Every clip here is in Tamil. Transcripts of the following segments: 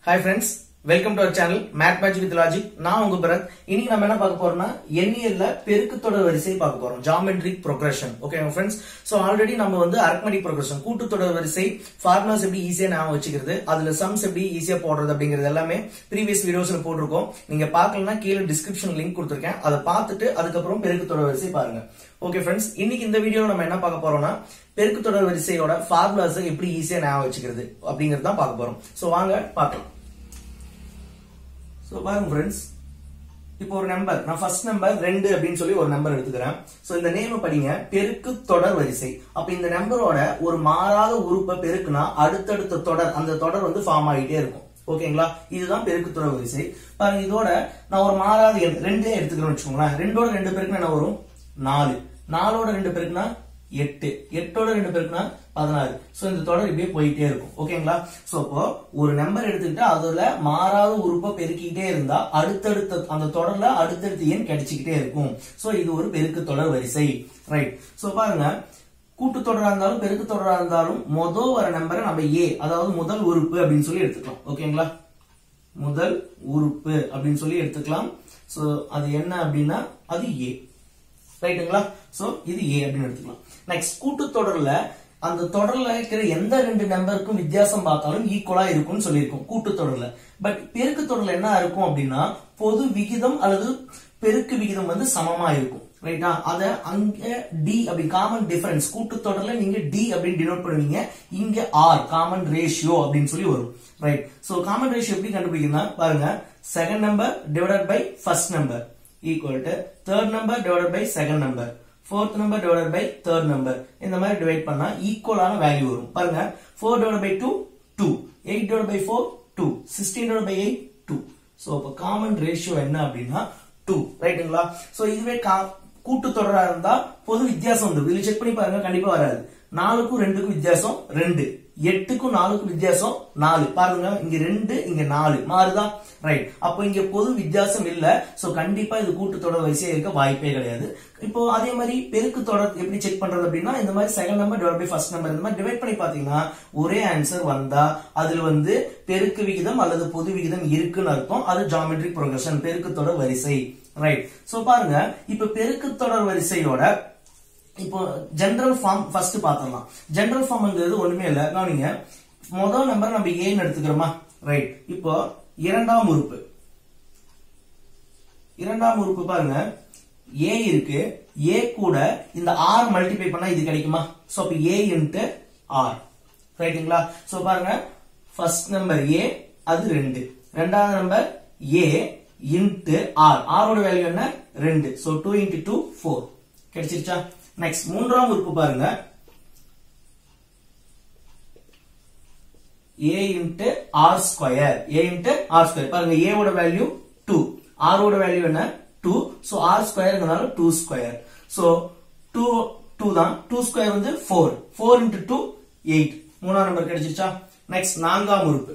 hi friends welcome to our channel math magic with logic நான் உங்க பரத் இன்னைக்கு நம்ம என்ன பார்க்க போறோம்னா எண்ணியல்ல பெருக்கு தொடர் வரிசை பார்க்க போறோம் geometric progression okay friends so already நம்ம வந்து அர்க்மெடிக் ப்ரோக்ரஷன் கூட்டு தொடர் வரிசை ஃபார்முலாஸ் எப்படி ஈஸியா ஞாபகம் வச்சுக்கிறது அதுல சம்ஸ் எப்படி ஈஸியா போடுறது அப்படிங்கிறது எல்லாமே ப்ரீவியஸ் வீடியோஸ்ல போட்டிருக்கோம் நீங்க பார்க்கலன்னா கீழே டிஸ்கிரிப்ஷன் லிங்க் கொடுத்துருக்கேன் அதை பார்த்துட்டு அதுக்கப்புறம் பெருக்கு தொடர் வரிசை பாருங்க ஓகே ஃப்ரெண்ட்ஸ் இன்னைக்கு இந்த வீடியோல நம்ம என்ன பார்க்க போறோம்னா பெருக்கு தொடர் வரிசையோட ஃபார்முலாஸ் எப்படி ஈஸியா ஞாபகம் வச்சுக்கிறது அப்படிங்கறது தான் பார்க்க போறோம் சோ வாங்க பார்க்கலாம் சோ பாருங்க ஃப்ரெண்ட்ஸ் இப்போ ஒரு நம்பர் நான் ஃபர்ஸ்ட் நம்பர் ரெண்டு அப்படின்னு சொல்லி ஒரு நம்பர் எடுத்துக்கிறேன் சோ இந்த நேம் படிங்க பெருக்கு தொடர் வரிசை அப்ப இந்த நம்பரோட ஒரு மாறாத உறுப்பை பெருக்குனா அடுத்தடுத்த தொடர் அந்த தொடர் வந்து ஃபார்ம் ஆகிட்டே இருக்கும் ஓகேங்களா இதுதான் பெருக்கு தொடர் வரிசை பாருங்க இதோட நான் ஒரு மாறாத எண் ரெண்டே எடுத்துக்கிறேன்னு வச்சுக்கோங்களேன் ரெண்டோட ரெண்டு பேருக்கு என்ன வரும் நாலு நாலோட ரெண்டு பேருக்குன்னா எட்டு எட்டோட ரெண்டு பேருக்குன்னா பதினாறு சோ இந்த தொடர் இப்படியே போயிட்டே இருக்கும் ஓகேங்களா சோ அப்போ ஒரு நம்பர் எடுத்துக்கிட்டு அதுல மாறாத உறுப்பை பெருக்கிக்கிட்டே இருந்தா அடுத்தடுத்த அந்த தொடர்ல அடுத்தடுத்த எண் கிடைச்சிக்கிட்டே இருக்கும் சோ இது ஒரு பெருக்கு தொடர் வரிசை ரைட் சோ பாருங்க கூட்டு தொடரா இருந்தாலும் பெருக்கு தொடரா இருந்தாலும் மொதல் வர நம்பரை நம்ம ஏ அதாவது முதல் உறுப்பு அப்படின்னு சொல்லி எடுத்துக்கலாம் ஓகேங்களா முதல் உறுப்பு அப்படின்னு சொல்லி எடுத்துக்கலாம் சோ அது என்ன அப்படின்னா அது ஏ ரைட்டுங்களா சோ இது ஏ அப்படின்னு எடுத்துக்கலாம் நெக்ஸ்ட் கூட்டு தொடர்ல அந்த தொடர்ல இருக்கிற எந்த ரெண்டு நம்பருக்கும் வித்தியாசம் பார்த்தாலும் ஈக்குவலா இருக்கும்னு சொல்லியிருக்கோம் கூட்டு தொடர்ல பட் பெருக்கு தொடர்ல என்ன இருக்கும் அப்படின்னா பொது விகிதம் அல்லது பெருக்கு விகிதம் வந்து சமமா இருக்கும் ரைட்டா அத அங்க டி அப்படி காமன் டிஃபரன்ஸ் கூட்டு தொடர்ல நீங்க டி அப்படின்னு டினோட் பண்ணுவீங்க இங்க ஆர் காமன் ரேஷியோ அப்படின்னு சொல்லி வரும் ரைட் சோ காமன் ரேஷியோ எப்படி கண்டுபிடிக்கணும்னா பாருங்க second number divided by first number equal to third number divided by second number fourth number divided by third number இந்த மாதிரி டிவைட் பண்ணா ஈக்குவலான வேல்யூ வரும் பாருங்க four divide by two two eight divide by four two sixteen divide by eight two so இப்போ காமன் ரேஷியோ என்ன அப்படின்னா டூ ரைட்டுங்களா ஸோ இதுவே கூட்டு தொடரா இருந்தா பொது வித்தியாசம் வந்து இதுல செக் பண்ணி பாருங்க கண்டிப்பா வராது நாலுக்கும் ரெண்டுக்கும் வித்தியாசம் ரெண்டு எட்டுக்கும் நாலுக்கும் வித்தியாசம் நாலு பாருங்க இங்க ரெண்டு இங்க நாலு மாறுதா ரைட் அப்போ இங்க பொது வித்தியாசம் இல்ல சோ கண்டிப்பா இது கூட்டு தொடர் வரிசையா இருக்க வாய்ப்பே கிடையாது இப்போ அதே மாதிரி பெருக்கு தொடர் எப்படி செக் பண்றது அப்படின்னா இந்த மாதிரி second number divide by first number இந்த மாதிரி டிவைட் பண்ணி பாத்தீங்கன்னா ஒரே ஆன்சர் வந்தா அதுல வந்து பெருக்கு விகிதம் அல்லது பொது விகிதம் இருக்குன்னு அர்த்தம் அது ஜாமெட்ரிக் ப்ரோக்ரஷன் பெருக்கு தொடர் வரிசை ரைட் சோ பாருங்க இப்ப பெருக்கு தொடர் வரிசையோட இப்போ ஜெனரல் ஃபார்ம் ஃபர்ஸ்ட் பாத்திரலாம் ஜெனரல் ஃபார்ம்ங்கிறது ஒண்ணுமே இல்ல கவனிங்க முதல் நம்பர் நம்ம ஏன்னு எடுத்துக்கிறோமா ரைட் இப்போ இரண்டாம் உறுப்பு இரண்டாம் உறுப்பு பாருங்க ஏ இருக்கு ஏ கூட இந்த ஆர் மல்டிப்ளை பண்ணா இது கிடைக்குமா சோ அப்ப ஏ இன்ட்டு ஆர் ரைட்டுங்களா சோ பாருங்க ஃபர்ஸ்ட் நம்பர் ஏ அது ரெண்டு ரெண்டாவது நம்பர் ஏ இன்ட்டு ஆர் ஆரோட வேல்யூ என்ன ரெண்டு so two into two four கிடைச்சிருச்சா நெக்ஸ்ட் மூன்றாம் உறுப்பு பாருங்க ஏ into R square A into R square பாருங்க ஏ ஓட வேல்யூ டூ ஆர் ஓட வேல்யூ என்ன டூ சோ ஆர் ஸ்கொயர்னால two square so two two தான் டூ ஸ்கொயர் வந்து four four into two eight மூணாம் நம்பர் கிடைச்சிருச்சா நெக்ஸ்ட் நான்காம் உறுப்பு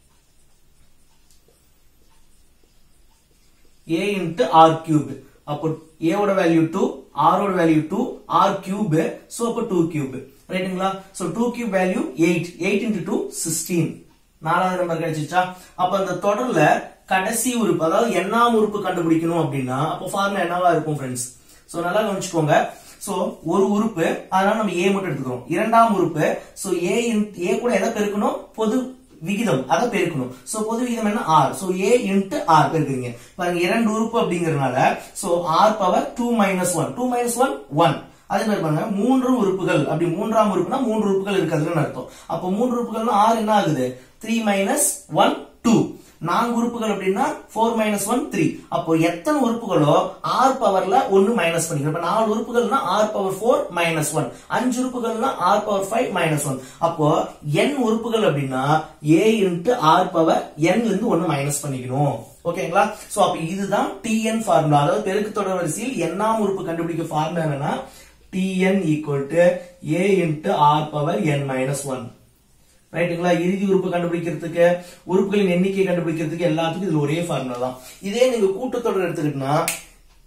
ஏ இன்ட்டு ஆர் கியூப் அப்போ ஏ ஓட வேல்யூ டூ ஆர் ஓட value two R cube so அப்போ டூ கியூப் ரைட்டுங்களா so two cube value eight eight into two sixteen நாலாவது நம்பர் கிடைச்சிச்சா அப்ப அந்த தொடர்ல கடைசி உறுப்பு அதாவது எண்ணாம் உறுப்பு கண்டுபிடிக்கணும் அப்படின்னா அப்போ ஃபார்முலா என்னவா இருக்கும் ஃப்ரெண்ட்ஸ் சோ நல்லா கவனிச்சுக்கோங்க சோ ஒரு உறுப்பு அதனால நம்ம ஏ மட்டும் எடுத்துக்கிறோம் இரண்டாம் உறுப்பு சோ ஏ ஏ கூட எதை பெருக்கணும் பொது விகிதம் அதை பெருக்கணும் சோ பொது விகிதம் என்ன R so A into R பெருக்குறீங்க பாருங்க இரண்டு உறுப்பு அப்படிங்கறதுனால so R power two minus one two minus one one அதே மாதிரி பாருங்க மூன்று உறுப்புகள் அப்படி மூன்றாம் உறுப்புனா மூன்று உறுப்புகள் இருக்கிறதுன்னு அர்த்தம் அப்போ மூன்று உறுப்புகள்னா ஆறு என்ன ஆகுது த்ரீ மைனஸ் ஒன் டூ நான்கு உறுப்புகள் அப்படின்னா ஃபோர் மைனஸ் ஒன் த்ரீ அப்போ எத்தனை உறுப்புகளோ ஆர் பவர்ல ஒன்னு மைனஸ் பண்ணிக்கிறோம் இப்ப நாலு உறுப்புகள்னா R power four minus one அஞ்சு உறுப்புகள்னா R power five minus one அப்போ என் உறுப்புகள் அப்படின்னா ஏ இன்ட்டு ஆர் பவர் என்ல இருந்து ஒன்னு மைனஸ் பண்ணிக்கணும் ஓகேங்களா சோ அப்ப இதுதான் டிஎன் ஃபார்முலா அதாவது பெருக்கு தொடர் வரிசையில் எண்ணாம் உறுப்பு கண்டுபிடிக்க ஃபார்முலா என்னன்னா TN equal to A into R power N minus one ரைட்டுங்களா இறுதி உறுப்பு கண்டுபிடிக்கிறதுக்கு உறுப்புகளின் எண்ணிக்கை கண்டுபிடிக்கிறதுக்கு எல்லாத்துக்கும் இதுல ஒரே ஃபார்முலா தான் இதே நீங்க கூட்டத்தொடர் எடுத்துக்கிட்டா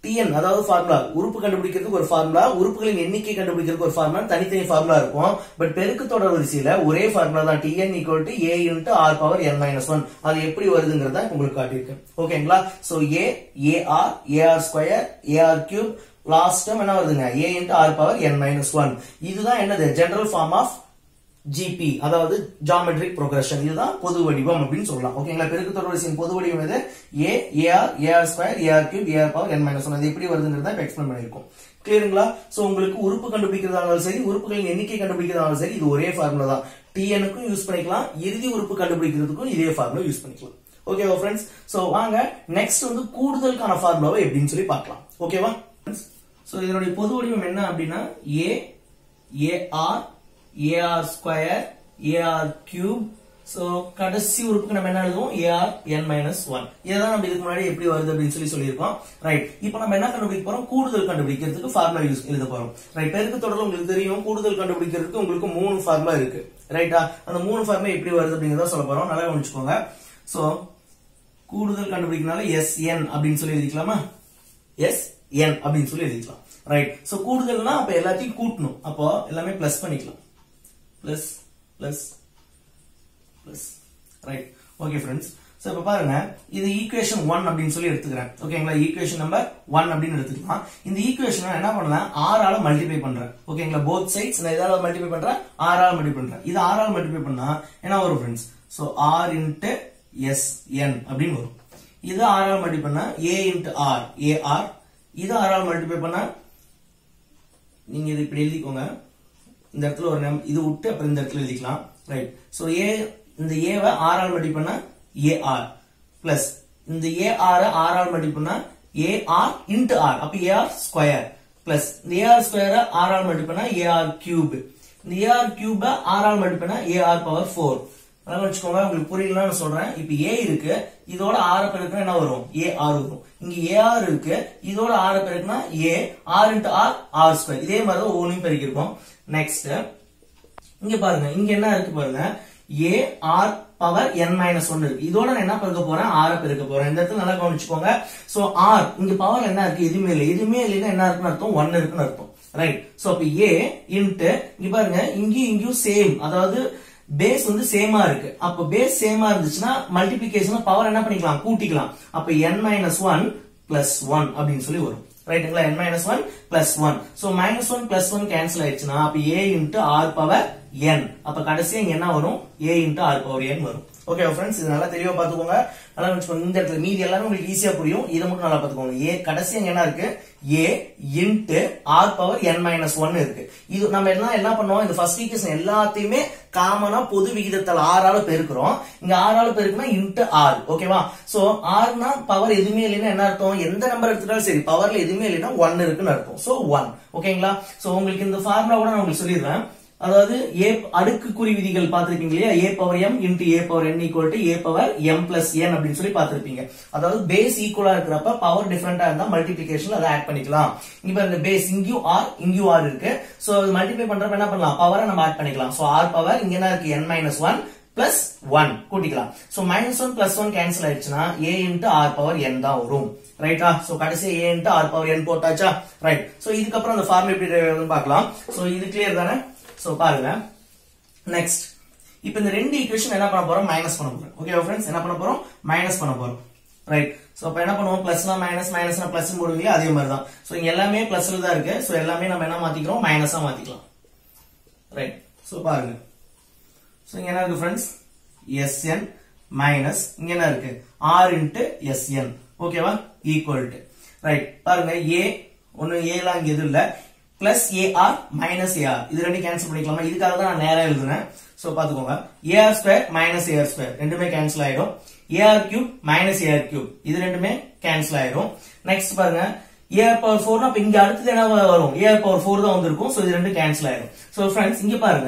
டிஎன் அதாவது ஃபார்முலா உறுப்பு கண்டுபிடிக்கிறதுக்கு ஒரு ஃபார்முலா உறுப்புகளின் எண்ணிக்கை கண்டுபிடிக்கிறதுக்கு ஒரு ஃபார்முலா தனித்தனி ஃபார்முலா இருக்கும் பட் பெருக்கு தொடர் வரிசையில ஒரே ஃபார்முலா தான் TN equal to A into R power N minus one அது எப்படி வருதுங்கிறத உங்களுக்கு காட்டியிருக்கேன் ஓகேங்களா so A AR AR square AR cube last time என்ன வருதுங்க A into R power N minus one இதுதான் என்னது ஜெனரல் ஃபார்ம் ஆஃப் ஜிபி அதாவது ஜாமெட்ரிக் ப்ரோக்ரஷன் இதுதான் பொது வடிவம் அப்படின்னு சொல்லலாம் ஓகேங்களா பெருக்கு தொடர் வரிசையின் பொது வடிவம் எது A AR AR square AR cube AR power N minus one அது எப்படி வருதுங்கிறத இப்ப எக்ஸ்பிளைன் பண்ணிருக்கோம் கிளியருங்களா சோ உங்களுக்கு உறுப்பு கண்டுபிடிக்கிறதாலும் சரி உறுப்புகளின் எண்ணிக்கை கண்டுபிடிக்கிறதாலும் சரி இது ஒரே ஃபார்முலா தான் டிஎனுக்கும் யூஸ் பண்ணிக்கலாம் இறுதி உறுப்பு கண்டுபிடிக்கிறதுக்கும் இதே ஃபார்முலா யூஸ் பண்ணிக்கலாம் ஓகேவா ஃப்ரெண்ட்ஸ் சோ வாங்க நெக்ஸ்ட் வந்து கூடுதலுக்கான ஃபார்முலாவை எப்படின்னு சொல்லி பார்க்கலாம் ஓகேவா சோ இதனுடைய பொது வடிவம் என்ன அப்படின்னா A AR AR square AR cube so கடைசி உறுப்புக்கு நம்ம என்ன எழுதுவோம் ஏஆர் என் மைனஸ் ஒன் இதுதான் நம்ம இதுக்கு முன்னாடி எப்படி வருது அப்படின்னு சொல்லி சொல்லியிருக்கோம் ரைட் இப்போ நம்ம என்ன கண்டுபிடிக்க போறோம் கூடுதல் கண்டுபிடிக்கிறதுக்கு ஃபார்முலா யூஸ் எழுத போறோம் ரைட் பெருக்கு தொடர்ல உங்களுக்கு தெரியும் கூடுதல் கண்டுபிடிக்கிறதுக்கு உங்களுக்கு மூணு ஃபார்முலா இருக்கு ரைட்டா அந்த மூணு ஃபார்முலா எப்படி வருது அப்படிங்கறத சொல்ல போறோம் நல்லா கவனிச்சுக்கோங்க சோ கூடுதல் கண்டுபிடிக்கனால எஸ் என் அப்படின்னு சொல்லி எழுதிக்கலாமா எஸ் என் அப்படின்னு சொல்லி எழுதிக்கலாம் ரைட் சோ கூடுதல்னா அப்ப எல்லாத்தையும் கூட்டணும் அப்போ எல்லாமே பிளஸ் பண்ணிக்கலாம் plus plus plus right okay friends so இப்ப பாருங்க இது ஈக்குவேஷன் ஒன் அப்படின்னு சொல்லி எடுத்துக்கிறேன் ஓகேங்களா ஈக்குவேஷன் நம்பர் ஒன் அப்படின்னு எடுத்துக்கலாம் இந்த ஈக்குவேஷன் என்ன பண்ணலாம் ஆறால மல்டிப்ளை பண்றேன் ஓகேங்களா போத் சைட்ஸ் நான் எதால மல்டிப்ளை பண்றேன் ஆறால மல்டிப்ளை பண்றேன் இது ஆறால மல்டிப்ளை பண்ணா என்ன வரும் friends so R into S N அப்படின்னு வரும் இது ஆறால் மல்டிப்ளை பண்ணா A into R A R இது ஆறால் மல்டிப்ளை பண்ணா நீங்க இது இப்படி எழுதிக்கோங்க இந்த இடத்துல ஒரு நம் இது விட்டு அப்புறம் இந்த இடத்துல எழுதிக்கலாம் ரைட் சோ ஏ இந்த ஏவை ஆறால் மல்டிப்ளை பண்ணா ஏஆர் பிளஸ் இந்த ஏஆர் ஆறால் மல்டிப்ளை பண்ணா ஏஆர் இன்ட்டு ஆர் அப்ப ஏஆர் ஸ்கொயர் பிளஸ் இந்த ஏஆர் ஸ்கொயரை ஆறால் மல்டிப்ளை பண்ணா ஏஆர் கியூப் இந்த ஏஆர் கியூப ஆறால் மல்டிப்ளை பண்ணா ஏஆர் பவர் ஃபோர் அதனால வச்சுக்கோங்க உங்களுக்கு புரியலன்னு நான் சொல்றேன் இப்ப ஏ இருக்கு இதோட ஆறு பெருக்குனா என்ன வரும் ஏ ஆர் வரும் இங்க ஏ ஆர் இருக்கு இதோட ஆறு பெருக்குனா A R into R R square இதே மாதிரி தான் ஒவ்வொன்றையும் பெருக்கிருக்கோம் நெக்ஸ்ட் இங்க பாருங்க இங்க என்ன இருக்கு பாருங்க A R power N minus one இருக்கு இதோட நான் என்ன பெருக்க போறேன் ஆற பெருக்க போறேன் இந்த இடத்துல நல்லா கவனிச்சுக்கோங்க சோ ஆர் இங்க பவர் என்ன இருக்கு எதுவுமே இல்லை எதுவுமே இல்லைன்னா என்ன இருக்குன்னு அர்த்தம் ஒன் இருக்குன்னு அர்த்தம் ரைட் சோ அப்ப ஏ இன்ட்டு இங்க பாருங்க இங்கேயும் இங்கேயும் சேம் அதாவது பேஸ் வந்து சேமா இருக்கு அப்ப பேஸ் சேமா இருந்துச்சுன்னா மல்டிபிகேஷன் பவர் என்ன பண்ணிக்கலாம் கூட்டிக்கலாம் அப்ப n minus one plus one அப்படின்னு சொல்லி வரும் ரைட்டுங்களா n minus one plus one so minus one plus one cancel ஆயிடுச்சுன்னா அப்ப A into R power n அப்ப கடைசியா இங்க என்ன வரும் ஏ இன்ட்டு ஆர் பவர் n வரும் ஓகே ஃப்ரெண்ட்ஸ் இது நல்லா தெளிவா பாத்துக்கோங்க நல்லா வச்சுக்கோங்க இந்த இடத்துல மீதி எல்லாமே உங்களுக்கு ஈஸியா புரியும் இதை மட்டும் நல்லா பாத்துக்கோங்க ஏ கடைசி அங்க என்ன இருக்கு A into R power N minus one இருக்கு இது நம்ம எல்லாம் என்ன பண்ணுவோம் இந்த ஃபர்ஸ்ட் ஈக்குவேஷன் எல்லாத்தையுமே காமனா பொது விகிதத்தால் ஆறால பெருக்கிறோம் இங்க ஆறால பெருக்குனா இன்ட்டு ஆர் ஓகேவா சோ ஆர்னா பவர் எதுவுமே இல்லைன்னா என்ன அர்த்தம் எந்த நம்பர் எடுத்துட்டாலும் சரி பவர்ல எதுவுமே இல்லைன்னா ஒன் இருக்குன்னு அர்த்தம் சோ ஒன் ஓகேங்களா சோ உங்களுக்கு இந்த ஃபார்முலா கூட நான் உங்களுக்கு சொல்லிடுறேன் அதாவது ஏ அடுக்கு குறி விதிகள் பார்த்திருப்பீங்க இல்லையா A power M into A power N equal to A power M plus N அப்படின்னு சொல்லி பார்த்திருப்பீங்க அதாவது பேஸ் ஈக்குவலா இருக்கிறப்ப பவர் டிஃபரெண்டா இருந்தா மல்டிபிகேஷன் அதை ஆட் பண்ணிக்கலாம் இப்ப இந்த பேஸ் இங்கேயும் ஆர் இங்கேயும் ஆர் இருக்கு சோ மல்டிப்ளை பண்றப்ப என்ன பண்ணலாம் பவரை நம்ம ஆட் பண்ணிக்கலாம் சோ ஆர் பவர் இங்க என்ன இருக்கு N minus one plus one கூட்டிக்கலாம் so minus one plus one cancel ஆயிடுச்சுன்னா A into R power N தான் வரும் ரைட்டா சோ கடைசி A into R power N போட்டாச்சா ரைட் சோ இதுக்கப்புறம் அந்த ஃபார்ம் எப்படி வருதுன்னு பார்க்கலாம் சோ இது கிளியர் தானே சோ பாருங்க நெக்ஸ்ட் இப்போ இந்த ரெண்டு ஈக்குவேஷன் என்ன பண்ண போறோம் மைனஸ் பண்ண போறோம் ஓகே ஃப்ரெண்ட்ஸ் என்ன பண்ண போறோம் மைனஸ் பண்ண போறோம் ரைட் சோ அப்ப என்ன பண்ணுவோம் பிளஸ்னா மைனஸ் மைனஸ்னா பிளஸ் போடுவீங்க அதே மாதிரி தான் சோ இங்க எல்லாமே பிளஸ்ல தான் இருக்கு சோ எல்லாமே நம்ம என்ன மாத்திக்கிறோம் மைனஸா மாத்திக்கலாம் ரைட் சோ பாருங்க சோ இங்க என்ன இருக்கு ஃப்ரெண்ட்ஸ் எஸ்என் மைனஸ் இங்க என்ன இருக்கு ஆர் இன்ட்டு எஸ்என் ஓகேவா ஈக்குவல் டு ரைட் பாருங்க ஏ ஒன்னு ஏலாம் இங்க எதுவும் இல்ல பிளஸ் ஏஆர் மைனஸ் ஏஆர் இது ரெண்டும் கேன்சல் பண்ணிக்கலாமா இதுக்காக தான் நான் நேரா எழுதுனேன் சோ பாத்துக்கோங்க AR square minus AR square ரெண்டுமே கேன்சல் ஆயிடும் AR cube minus AR cube இது ரெண்டுமே கேன்சல் ஆயிடும் நெக்ஸ்ட் பாருங்க ஏஆர் பவர் ஃபோர்னா இப்ப இங்க அடுத்தது என்ன வரும் ஏஆர் பவர் ஃபோர் தான் வந்திருக்கும் சோ இது ரெண்டும் கேன்சல் ஆயிடும் சோ ஃப்ரெண்ட்ஸ் இங்க பாருங்க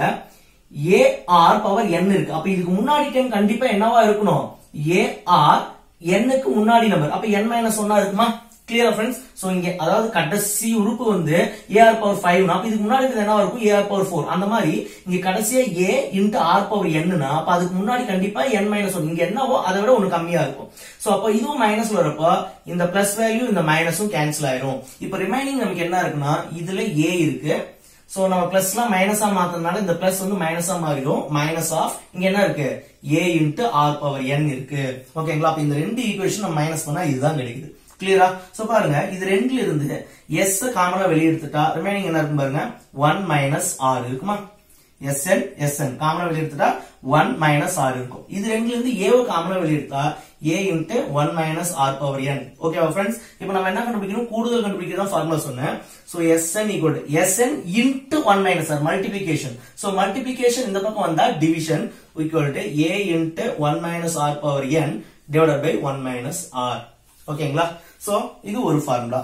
ஏஆர் பவர் என் இருக்கு அப்ப இதுக்கு முன்னாடி டைம் கண்டிப்பா என்னவா இருக்கணும் ஏஆர் எண்ணுக்கு முன்னாடி நம்பர் அப்ப என் மைனஸ் ஒன்னா இருக்குமா கிளியரா ஃப்ரெண்ட்ஸ் சோ இங்க அதாவது கடைசி உறுப்பு வந்து ஏஆர் பவர் ஃபைவ் அப்ப இதுக்கு முன்னாடி இருக்கிறது என்ன இருக்கும் ஏஆர் பவர் ஃபோர் அந்த மாதிரி இங்க கடைசியா ஏ இன்ட்டு ஆர் பவர் என்னன்னா அப்ப அதுக்கு முன்னாடி கண்டிப்பா என் மைனஸ் ஒன் இங்க என்னவோ அதை விட ஒண்ணு கம்மியா இருக்கும் சோ அப்ப இதுவும் மைனஸ் வரப்போ இந்த பிளஸ் வேல்யூ இந்த மைனஸும் கேன்சல் ஆயிரும் இப்ப ரிமைனிங் நமக்கு என்ன இருக்குன்னா இதுல ஏ இருக்கு சோ நம்ம பிளஸ் எல்லாம் மைனஸா மாத்தறதுனால இந்த பிளஸ் வந்து மைனஸா மாறிடும் மைனஸ் ஆஃப் இங்க என்ன இருக்கு A into R power N இருக்கு ஓகேங்களா அப்ப இந்த ரெண்டு ஈக்குவேஷன் நம்ம மைனஸ் பண்ணா இதுதான் கிடைக்குது கிளியரா சோ பாருங்க இது ரெண்டுல இருந்து எஸ் காமனா வெளிய எடுத்துட்டா ரிமைனிங் என்ன இருக்கும் பாருங்க ஒன் மைனஸ் ஆர் இருக்குமா எஸ்என் எஸ்என் காமனா வெளிய எடுத்துட்டா ஒன் மைனஸ் ஆர் இருக்கும் இது ரெண்டுல இருந்து ஏவ காமனா வெளிய எடுத்தா A into one minus R power N ஓகேவா ஃப்ரெண்ட்ஸ் இப்போ நம்ம என்ன கண்டுபிடிக்கணும் கூடுதல் கண்டுபிடிக்கிறதா ஃபார்முலா சொன்னேன் so SN equal SN into one minus R multiplication so multiplication இந்த பக்கம் வந்தா division equal to A into one minus R power N divided by one minus R ஓகேங்களா சோ இது ஒரு ஃபார்முலா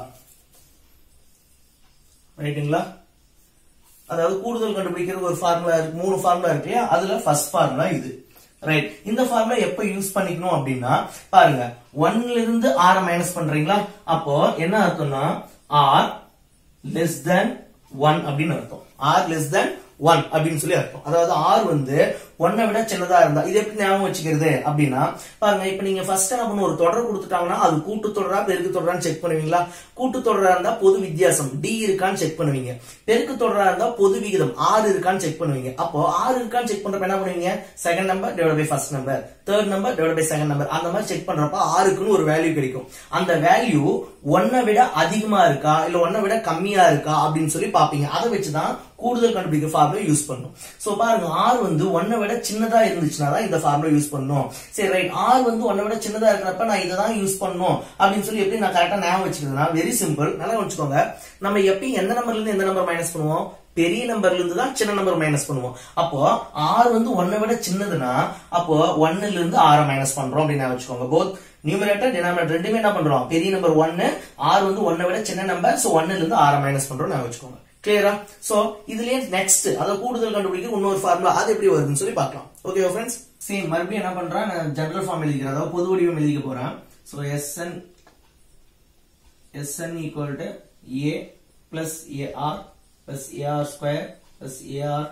ரைட்டுங்களா அதாவது கூடுதல் கண்டுபிடிக்கிறது ஒரு ஃபார்முலா இருக்கு மூணு ஃபார்முலா இருக்கு இல்லையா அதுல ஃபர்ஸ்ட் ஃபார்முலா இது ரைட் இந்த ஃபார்முலா எப்ப யூஸ் பண்ணிக்கணும் அப்படின்னா பாருங்க ஒன்ல இருந்து ஆற மைனஸ் பண்றீங்களா அப்போ என்ன அர்த்தம்னா ஆர் லெஸ் தென் ஒன் அப்படின்னு அர்த்தம் ஆர் லெஸ் தென் ஒன் அப்படின்னு சொல்லி அர்த்தம் அதாவது ஆர் வந்து ஒன்னை விட சின்னதா இருந்தா இது எப்படி ஞாபகம் வச்சுக்கிறது அப்படின்னா பாருங்க இப்ப நீங்க ஃபர்ஸ்ட் என்ன பண்ணணும் ஒரு தொடர் கொடுத்துட்டாங்கன்னா அது கூட்டு தொடரா பெருக்கு தொடரான்னு செக் பண்ணுவீங்களா கூட்டு தொடரா இருந்தா பொது வித்தியாசம் டி இருக்கான்னு செக் பண்ணுவீங்க பெருக்கு தொடரா இருந்தா பொது விகிதம் ஆறு இருக்கான்னு செக் பண்ணுவீங்க அப்போ ஆறு இருக்கான்னு செக் பண்றப்ப என்ன பண்ணுவீங்க second number divide by first number third number divide by second number அந்த மாதிரி செக் பண்றப்ப ஆறுக்குன்னு ஒரு வேல்யூ கிடைக்கும் அந்த வேல்யூ ஒன்னை விட அதிகமா இருக்கா இல்ல ஒன்னை விட கம்மியா இருக்கா அப்படின்னு சொல்லி பாப்பீங்க அதை வச்சுதான் கூடுதல் கண்டுபிடிக்க ஃபார்முலா யூஸ் பண்ணும் சோ பாருங்க ஆர் வந்து ஒன்னை விட சின்னதா இருந்துச்சுன்னா தான் இந்த ஃபார்முலா யூஸ் பண்ணும் சரி ரைட் ஆர் வந்து ஒன்னை விட சின்னதா இருக்கிறப்ப நான் இதை தான் யூஸ் பண்ணும் அப்படின்னு சொல்லி எப்படி நான் கரெக்டா ஞாபகம் வச்சுக்கிறதுனா வெரி சிம்பிள் நல்லா வச்சுக்கோங்க நம்ம எப்பயும் எந்த நம்பர்ல இருந்து எந்த நம்பர் மைனஸ் பண்ணுவோம் பெரிய நம்பர்ல இருந்து தான் சின்ன நம்பர் மைனஸ் பண்ணுவோம் அப்போ ஆர் வந்து ஒன்னை விட சின்னதுன்னா அப்போ ஒன்னுல இருந்து ஆறை மைனஸ் பண்றோம் அப்படின்னு வச்சுக்கோங்க போத் நியூமரேட்டர் டினாமினேட்டர் ரெண்டுமே என்ன பண்றோம் பெரிய நம்பர் ஒன்னு ஆர் வந்து ஒன்னை விட சின்ன நம்பர் சோ ஒன்னுல இருந்து ஆறை மைனஸ் பண்றோம் நான் வச்சுக்கோங்க கிளியரா சோ இதுலயே நெக்ஸ்ட் அத கூடுதல் கண்டுபிடிக்க இன்னொரு ஃபார்முலா அது எப்படி வருதுன்னு சொல்லி பார்க்கலாம் ஓகே ஃப்ரெண்ட்ஸ் சேம் மறுபடியும் என்ன பண்றேன் நான் ஜெனரல் ஃபார்ம் எழுதிக்கிறேன் அதாவது பொது வடிவம் எழுதிக்க போறேன் so SN SN equal to A plus AR plus AR square plus AR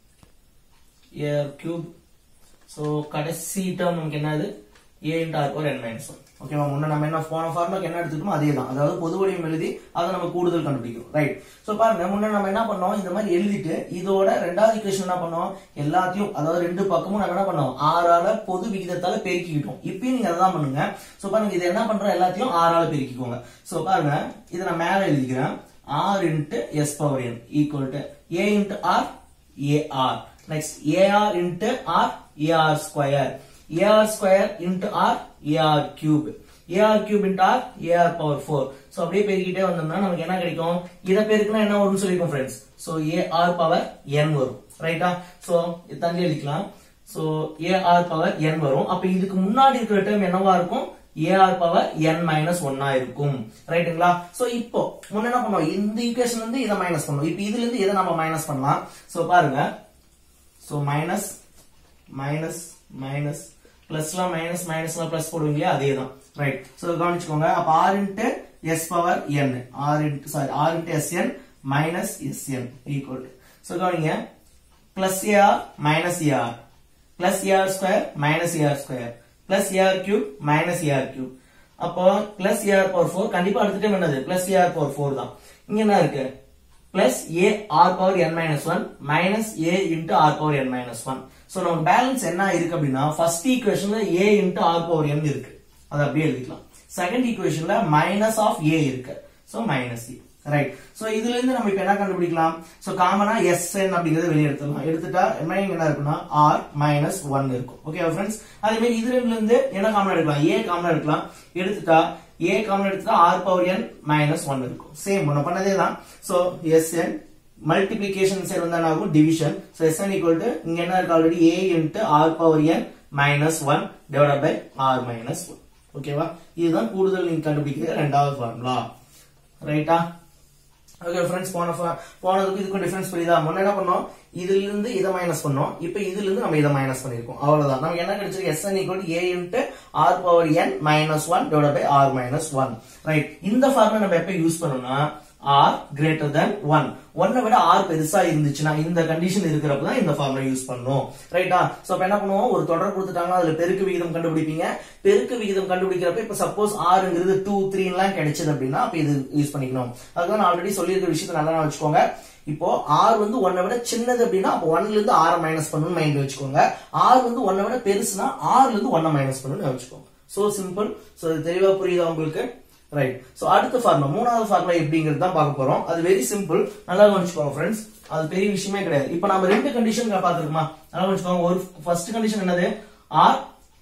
AR cube so கடைசி டேர்ம் நமக்கு என்னது ஏ இன்ட் ஆர் ஒரு என் மைனஸ் ஒன் ஓகேவா முன்ன நம்ம என்ன போன ஃபார்முலாக்கு என்ன எடுத்துக்கணும் அதே தான் அதாவது பொது வடிவம் எழுதி அதை நம்ம கூடுதல் கண்டுபிடிக்கணும் ரைட் சோ பாருங்க முன்ன நம்ம என்ன பண்ணோம் இந்த மாதிரி எழுதிட்டு இதோட ரெண்டாவது ஈக்குவேஷன் என்ன பண்ணோம் எல்லாத்தையும் அதாவது ரெண்டு பக்கமும் நம்ம என்ன பண்ணோம் ஆறால பொது விகிதத்தால பெருக்கிக்கிட்டோம் இப்பயும் நீங்க அதான் பண்ணுங்க சோ பாருங்க இது என்ன பண்றோம் எல்லாத்தையும் ஆறால பெருக்கிக்கோங்க சோ பாருங்க இதை நான் மேல எழுதிக்கிறேன் R into S power N equal to A into R AR next AR into R AR square AR square into R AR cube AR cube into R AR power four so அப்படியே பெருக்கிட்டே வந்தோம்னா நமக்கு என்ன கிடைக்கும் இதை பெருக்குனா என்ன வரும்னு சொல்லிருக்கோம் friends so AR power N வரும் ரைட்டா ஸோ இது தள்ளி எழுதிக்கலாம் ஸோ ஏஆர் பவர் என் வரும் அப்ப இதுக்கு முன்னாடி இருக்கிற டேர்ம் என்னவா இருக்கும் ஏஆர் பவர் என் மைனஸ் ஒன்னா இருக்கும் ரைட்டுங்களா சோ இப்போ முன்ன என்ன பண்ணுவோம் இந்த ஈக்குவேஷன் வந்து இதை மைனஸ் பண்ணுவோம் இப்போ இதுல இருந்து இதை நம்ம மைனஸ் பண்ணலாம் சோ பாருங்க சோ மைனஸ் மைனஸ் மைனஸ் பிளஸ்லாம் மைனஸ் மைனஸ்லாம் பிளஸ் போடுவீங்க இல்லையா அதே தான் ரைட் சோ கவனிச்சுக்கோங்க அப்ப R into S power N R into sorry R into S N minus S N equal so கவனிங்க plus AR minus AR plus AR square minus AR square plus AR cube minus AR cube அப்போ பிளஸ் ஏஆர் பவர் ஃபோர் கண்டிப்பா அடுத்த டைம் என்னது பிளஸ் ஏஆர் பவர் ஃபோர் தான் இங்க என்ன இருக்கு plus A R power N minus one minus A into R power N minus one so நமக்கு பேலன்ஸ் என்ன இருக்கு அப்படின்னா ஃபர்ஸ்ட் ஈக்குவேஷன்ல A into R power N இருக்கு அதை அப்படியே எழுதிக்கலாம் செகண்ட் ஈக்குவேஷன்ல மைனஸ் ஆஃப் ஏ இருக்கு so minus A right so இதுல இருந்து நம்ம இப்ப என்ன கண்டுபிடிக்கலாம் சோ காமனா எஸ் என் அப்படிங்கறத வெளியே எடுத்துடலாம் எடுத்துட்டா ரிமைனிங் என்ன இருக்குன்னா ஆர் மைனஸ் ஒன் இருக்கும் ஓகே ஃப்ரெண்ட்ஸ் அதே மாதிரி இது ரெண்டுல இருந்து என்ன காமனா எடுக்கலாம் ஏ காமனா எடுக்கலாம் எடுத்துட்டா ஏ காமன் எடுத்துட்டா R power N minus one இருக்கும் சேம் ஒன்னு பண்ணதே தான் so S N multiplication side வந்தா என்ன ஆகும் division so S N equal to இங்க என்ன இருக்கு already A into R power N minus one divide by R minus one ஓகேவா இதுதான் கூடுதல் நீங்க கண்டுபிடிக்கிற ரெண்டாவது ஃபார்முலா ரைட்டா ஓகே ஃப்ரெண்ட்ஸ் போன fa- போனதுக்கு இதுக்கும் டிஃபரன்ஸ் புரியுதா முன்ன என்ன பண்ணோம் இதுல இருந்து இதை மைனஸ் பண்ணோம் இப்போ இதுல இருந்து நம்ம இதை மைனஸ் பண்ணிருக்கோம் அவ்வளவுதான் நமக்கு என்ன கிடைச்சிருக்கு S N equal A into R power N minus one divide by R minus one right இந்த ஃபார்முலா நம்ம எப்ப யூஸ் பண்ணோம்னா ஆர் கிரேட்டர் தென் ஒன் ஒன்னை விட ஆர் பெருசா இருந்துச்சுன்னா இந்த கண்டிஷன் இருக்கிறப்ப தான் இந்த ஃபார்முலா யூஸ் பண்ணணும் ரைட்டா சோ அப்ப என்ன பண்ணுவோம் ஒரு தொடர் கொடுத்துட்டாங்க அதுல பெருக்கு விகிதம் கண்டுபிடிப்பீங்க பெருக்கு விகிதம் கண்டுபிடிக்கிறப்ப இப்ப சப்போஸ் ஆறுங்கிறது டூ த்ரீ எல்லாம் கிடைச்சது அப்படின்னா அப்ப இது யூஸ் பண்ணிக்கணும் அதுதான் நான் ஆல்ரெடி சொல்லியிருக்கிற விஷயத்தை நல்லா ஞாபகம் வச்சுக்கோங்க இப்போ ஆர் வந்து ஒன்னை விட சின்னது அப்படின்னா அப்போ ஒன்ல இருந்து ஆரை மைனஸ் பண்ணணும் மைண்ட் வச்சுக்கோங்க ஆர் வந்து ஒன்னை விட பெருசுனா ஆறுல இருந்து ஒன்னை மைனஸ் பண்ணணும்னு வச்சுக்கோங்க சோ சிம்பிள் சோ இது தெளிவா புரியுதா உங்களுக்கு ரைட் சோ அடுத்த ஃபார்முலா மூணாவது ஃபார்முலா எப்படிங்கிறது தான் பார்க்க போறோம் அது வெரி சிம்பிள் நல்லா கவனிச்சுக்கோங்க ஃப்ரெண்ட்ஸ் அது பெரிய விஷயமே கிடையாது இப்போ நம்ம ரெண்டு கண்டிஷன் பார்த்துருக்கோமா நல்லா கவனிச்சுக்கோங்க ஒரு ஃபர்ஸ்ட் கண்டிஷன் என்னது ஆர்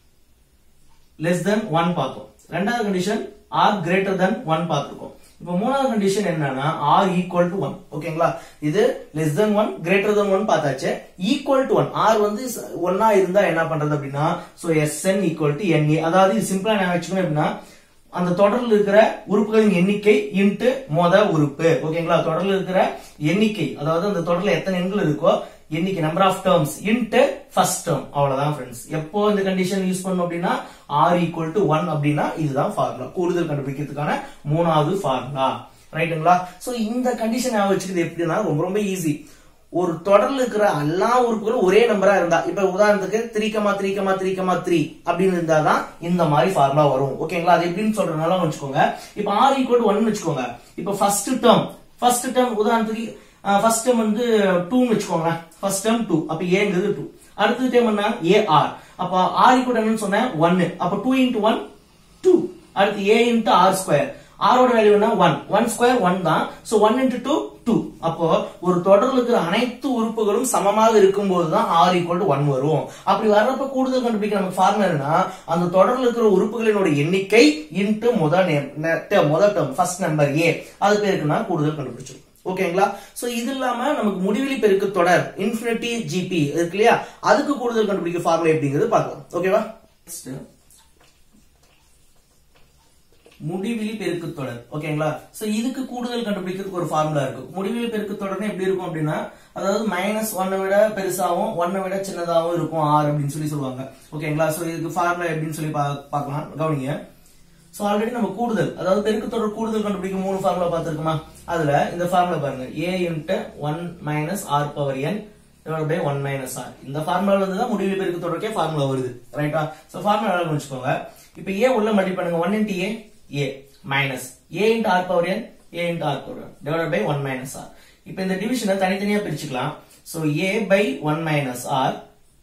லெஸ் தென் ஒன் பார்த்தோம் ரெண்டாவது condition R greater than one பார்த்திருக்கோம் இப்போ மூணாவது கண்டிஷன் என்னன்னா ஆர் ஈக்குவல் டு ஒன் ஓகேங்களா இது less than one greater than one பார்த்தாச்சு ஈக்குவல் டு ஒன் ஆர் வந்து ஒன்னா இருந்தா என்ன பண்றது அப்படின்னா so S N equal to NA அதாவது இது சிம்பிளா நான் வச்சுக்கணும் அப்படின்னா அந்த தொடரில் இருக்கிற உறுப்புகளின் எண்ணிக்கை இன்ட்டு மொத உறுப்பு ஓகேங்களா தொடரில் இருக்கிற எண்ணிக்கை அதாவது அந்த தொடர்ல எத்தனை எண்கள் இருக்கோ எண்ணிக்கை number of terms into first term அவ்வளவுதான் ஃப்ரெண்ட்ஸ் எப்போ இந்த கண்டிஷன் யூஸ் பண்ணோம் அப்படின்னா ஆர் ஈக்குவல் டு ஒன் அப்படின்னா இதுதான் ஃபார்முலா கூடுதல் கண்டுபிடிக்கிறதுக்கான மூணாவது ஃபார்முலா ரைட்டுங்களா சோ இந்த கண்டிஷன் வச்சுக்கிறது எப்படின்னா ரொம்ப ரொம்ப ஈஸி ஒரு தொடர்ல இருக்கிற எல்லா உறுப்புகளும் ஒரே நம்பரா இருந்தா இப்ப உதாரணத்துக்கு three comma three comma three comma three அப்படின்னு இருந்தாதான் இந்த மாதிரி ஃபார்முலா வரும் ஓகேங்களா அது எப்படின்னு சொல்றதுனால வச்சுக்கோங்க இப்ப ஆர் ஈக்குவல் ஒன் வச்சுக்கோங்க இப்ப ஃபர்ஸ்ட் டேர்ம் ஃபர்ஸ்ட் டேர்ம் உதாரணத்துக்கு ஃபர்ஸ்ட் டேர்ம் வந்து டூன்னு வச்சுக்கோங்களேன் ஃபர்ஸ்ட் டேர்ம் டூ அப்ப ஏங்கிறது டூ அடுத்த டேர்ம் என்ன ஏ ஆர் அப்ப ஆர் ஈக்குவல் என்னன்னு சொன்னேன் ஒன்னு அப்ப டூ இன்ட்டு ஒன் டூ அடுத்து ஏ இன்ட்டு ஆர் ஸ்கொயர் ஆரோட வேல்யூ என்ன ஒன் ஒன் ஸ்கொயர் ஒன் தான் so one into two two அப்போ ஒரு தொடர்ல இருக்கிற அனைத்து உறுப்புகளும் சமமாக இருக்கும் போதுதான் ஆர் ஈக்குவல் டு ஒன் வரும் அப்படி வர்றப்ப கூடுதல் கண்டுபிடிக்க நமக்கு ஃபார்முலா என்னன்னா அந்த தொடர்ல இருக்கிற உறுப்புகளினோட எண்ணிக்கை இன்ட்டு முதல் நேம் முதல் டேர்ம் ஃபர்ஸ்ட் நம்பர் ஏ அது பேருக்குன்னா கூடுதல் கண்டுபிடிச்சிடும் ஓகேங்களா சோ இது இல்லாம நமக்கு முடிவிலி பெருக்கு தொடர் இன்ஃபினிட்டி ஜிபி இருக்கு இல்லையா அதுக்கு கூடுதல் கண்டுபிடிக்க ஃபார்முலா எப்படிங்கிறது பார்க்கலாம் ஓகேவா நெக்ஸ்ட் முடிவிலி பெருக்கு தொடர் ஓகேங்களா சோ இதுக்கு கூடுதல் கண்டுபிடிக்கிறதுக்கு ஒரு ஃபார்முலா இருக்கு முடிவிலி பெருக்கு தொடர்னு எப்படி இருக்கும் அப்படின்னா அதாவது மைனஸ் ஒன்னை விட பெருசாவும் ஒன்னை விட சின்னதாவும் இருக்கும் ஆறு அப்படின்னு சொல்லி சொல்லுவாங்க ஓகேங்களா சோ இதுக்கு ஃபார்முலா எப்படின்னு சொல்லி பா- பார்க்கலாம் கவனிங்க சோ ஆல்ரெடி நம்ம கூடுதல் அதாவது பெருக்கு தொடர் கூடுதல் கண்டுபிடிக்க மூணு ஃபார்முலா பார்த்திருக்கோமா அதுல இந்த ஃபார்முலா பாருங்க ஏ into one minus R power n by one minus r இந்த ஃபார்முலா வந்து தான் முடிவு பெருக்கு தொடர்க்கே ஃபார்முலா வருது ரைட்டா சோ ஃபார்முலா நல்லா வச்சுக்கோங்க இப்போ ஏ உள்ள மல்டி பண்ணுங்க one into a a minus a into R power n a into R power n divide by one minus r இப்போ இந்த டிவிஷனை தனித்தனியா பிரிச்சுக்கலாம் so a by one minus r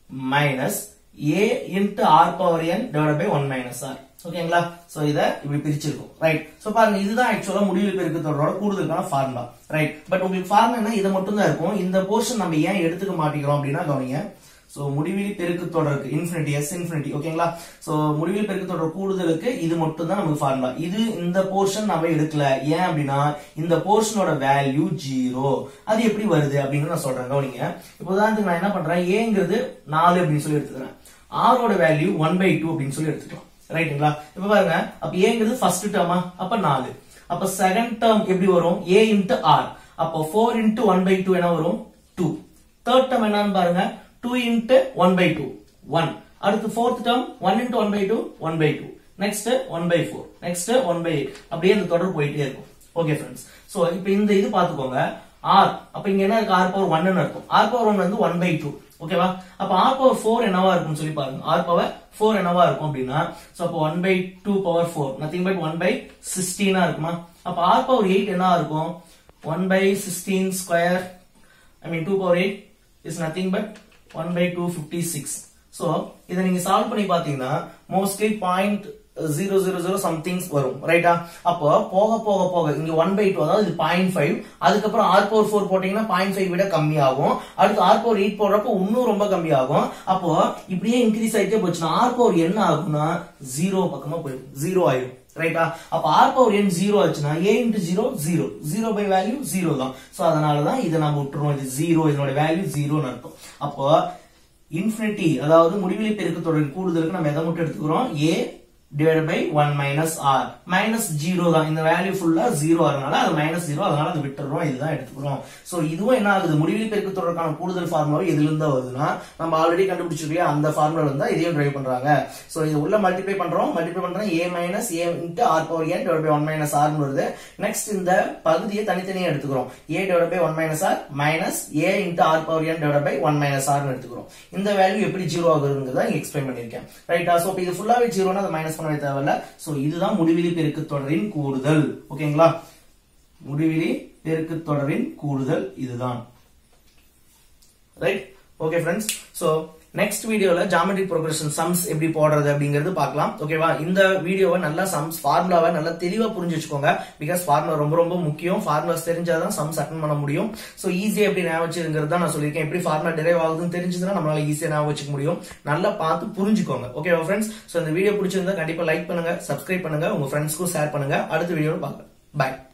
minus a into R power n divide by one minus R ஓகேங்களா சோ இத இப்படி பிரிச்சிருக்கும் ரைட் சோ பாருங்க இதுதான் ஆக்சுவலா முடிவு பெருக்கு தொடரோட கூடுதலுக்கான ஃபார்முலா ரைட் பட் உங்களுக்கு ஃபார்முலா என்ன இது மட்டும் தான் இருக்கும் இந்த போர்ஷன் நம்ம ஏன் எடுத்துக்க மாட்டேங்கிறோம் அப்படின்னா கவனிங்க சோ முடிவிலி பெருக்கு தொடருக்கு இன்ஃபினிட்டி எஸ் இன்ஃபினிட்டி ஓகேங்களா சோ முடிவிலி பெருக்கு தொடர் கூடுதலுக்கு இது மட்டும் தான் நமக்கு ஃபார்முலா இது இந்த போர்ஷன் நம்ம எடுக்கல ஏன் அப்படின்னா இந்த போர்ஷனோட வேல்யூ ஜீரோ அது எப்படி வருது அப்படின்னு நான் சொல்றேன் கவனிங்க இப்போ உதாரணத்துக்கு நான் என்ன பண்றேன் ஏங்கிறது நாலு அப்படின்னு சொல்லி எடுத்துக்கிறேன் ஆரோட வேல்யூ ஒன் பை டூ அப்படின்னு சொல்லி எடுத்துக்கலாம் ரைட்டுங்களா இப்ப பாருங்க அப்ப ஏங்கிறது ஃபர்ஸ்ட் டேர்மா அப்ப நாலு அப்ப செகண்ட் டேர்ம் எப்படி வரும் ஏ இன்ட்டு ஆர் அப்போ four into one by two என்ன வரும் டூ தேர்ட் டேர்ம் என்னன்னு பாருங்க two into one by two one அடுத்து fourth term one into one by two one by two next one by four next one by eight அப்படியே இந்த தொடர் போயிட்டே இருக்கும் ஓகே ஃப்ரெண்ட்ஸ் சோ இப்போ இந்த இது பாத்துக்கோங்க ஆர் அப்ப இங்க என்ன இருக்கு ஆர் பவர் ஒன்னு இருக்கும் ஆர் பவர் ஒன் வந்து ஒன் பை டூ ஓகேவா அப்ப ஆர் பவர் ஃபோர் என்னவா இருக்கும்னு சொல்லி பாருங்க ஆர் பவர் ஃபோர் என்னவா இருக்கும் அப்படின்னா சோ அப்போ one by two power four nothing but one by சிக்ஸ்டீனா இருக்குமா அப்ப ஆர் பவர் எயிட் என்ன இருக்கும் one by sixteen square I mean two power eight is nothing but one by two fifty six so இதை நீங்க சால்வ் பண்ணி பாத்தீங்கன்னா mostly point zero zero zero somethings வரும் ரைட்டா அப்போ போக போக போக இங்க ஒன் பை டூ அதாவது இது பாயிண்ட் ஃபைவ் அதுக்கப்புறம் ஆர் பவர் ஃபோர் போட்டீங்கன்னா பாயிண்ட் ஃபைவ் விட கம்மியாகும் அடுத்து ஆர் பவர் எயிட் போடுறப்போ இன்னும் ரொம்ப கம்மியாகும் அப்போ இப்படியே இன்க்ரீஸ் ஆயிட்டே போச்சுன்னா ஆர் பவர் என்ன ஆகும்னா ஜீரோ பக்கமா போயிடும் ஜீரோ ஆயிடும் ரைட்டா அப்ப ஆர் பவர் என் ஜீரோ ஆச்சுன்னா a into zero zero zero by value zero தான் சோ அதனாலதான் இதை நம்ம விட்டுறோம் இது ஜீரோ இதனோட வேல்யூ ஜீரோன்னு அர்த்தம் அப்போ இன்ஃபினிட்டி அதாவது முடிவிலி பெருக்கு தொடரின் கூடுதலுக்கு நம்ம எதை மட்டும் எடுத்துக்கிறோம் ஏ divided by 1 minus r minus 0 தான் இந்த வேல்யூ ஃபுல்லா 0 ஆறனால அது minus 0 அதனால அது விட்டுறோம் இதுதான் எடுத்துக்கிறோம் சோ இதுவும் என்ன ஆகுது முடிவிலி பெருக்கு தொடர்க்கான கூடுதல் ஃபார்முலா எதுல இருந்து வருதுன்னா நம்ம ஆல்ரெடி கண்டுபிடிச்சிருக்கோம் அந்த ஃபார்முலா இருந்தா இதையும் டிரைவ் பண்றாங்க சோ இது உள்ள மல்டிப்ளை பண்றோம் மல்டிப்ளை பண்றோம் a minus a into r power n divided by 1 minus r னு வருது நெக்ஸ்ட் இந்த பகுதியை தனித்தனியா எடுத்துக்கிறோம் a divided by 1 minus r minus a into r power n divided by 1 minus r னு எடுத்துக்கிறோம் இந்த வேல்யூ எப்படி ஜீரோ ஆகுதுங்கிறத இங்க எக்ஸ்பிளைன் பண்ணிருக்கேன் ரைட்டா சோ இது ஃபுல்லாவே ஜீரோனா அதை மைனஸ் பண்ணவே தேவையில்ல சோ இதுதான் முடிவிலி பெருக்கு தொடரின் கூடுதல் ஓகேங்களா முடிவிலி பெருக்கு தொடரின் கூடுதல் இதுதான் right okay friends so next வீடியோல ஜாமெட்ரிக் ப்ரோக்ரஷன் சம்ஸ் எப்படி போடுறது அப்படிங்கிறது பார்க்கலாம் ஓகேவா இந்த வீடியோவை நல்லா சம்ஸ் ஃபார்முலாவை நல்லா தெளிவா புரிஞ்சு வச்சுக்கோங்க பிகாஸ் ஃபார்முலா ரொம்ப ரொம்ப முக்கியம் ஃபார்முலாஸ் தெரிஞ்சாதான் சம்ஸ் அட்டன் பண்ண முடியும் சோ ஈஸியா எப்படி ஞாபகம் வச்சுங்கிறது தான் நான் சொல்லியிருக்கேன் எப்படி ஃபார்முலா டெரைவ் ஆகுதுன்னு தெரிஞ்சதுன்னா நம்மளால ஈஸியா ஞாபகம் வச்சுக்க முடியும் நல்லா பார்த்து புரிஞ்சுக்கோங்க ஓகேவா ஃப்ரெண்ட்ஸ் சோ இந்த வீடியோ பிடிச்சிருந்தா கண்டிப்பா லைக் பண்ணுங்க சப்ஸ்கிரைப் பண்ணுங்க உங்க ஃப்ரெண்ட்ஸ்க்கும் ஷேர் பண்ணுங்க அடுத்த வீடியோல பார்க்கலாம் பாய்